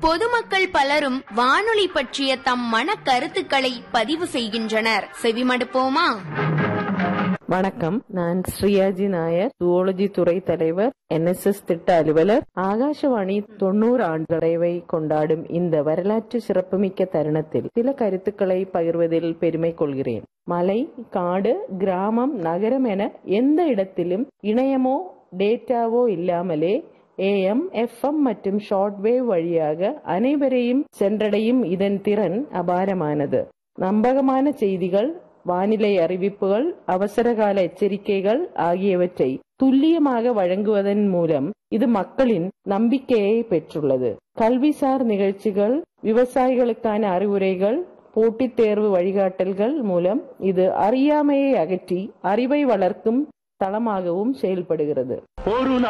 பொதுமக்கள் பலரும் வானொலி பற்றிய தம் மன கருத்துக்களை பதிவு செய்கின்றனர் செவிமடுப்போமா வணக்கம் நான் ஸ்ரீயாஜி நாயர் ஜுவாலஜி துறை தலைவர் என்எஸ்எஸ் திட்ட அலுவலர் ஆகாஷவாணி தொண்ணூறு ஆண்டு நிறைவை கொண்டாடும் இந்த வரலாற்று சிறப்புமிக்க தருணத்தில் சில கருத்துக்களை பகிர்வதில் பெருமை கொள்கிறேன் மலை காடு கிராமம் நகரம் என எந்த இடத்திலும் இணையமோ டேட்டாவோ இல்லாமலே ஏஎம் எஃப்எம் மற்றும் ஷார்ட்வேவ் வழியாக அனைவரையும் சென்றடையும் இதன் திறன் அபாரமானது நம்பகமான செய்திகள் வானிலை அறிவிப்புகள் அவசரகால எச்சரிக்கைகள் ஆகியவற்றை துல்லியமாக வழங்குவதன் மூலம் இது மக்களின் நம்பிக்கையை பெற்றுள்ளது கல்விசார் நிகழ்ச்சிகள் விவசாயிகளுக்கான அறிவுரைகள் போட்டித் தேர்வு வழிகாட்டல்கள் மூலம் இது அறியாமையை அகற்றி அறிவை வளர்க்கும் தளமாகவும் செயல்படுகிறது ஒரு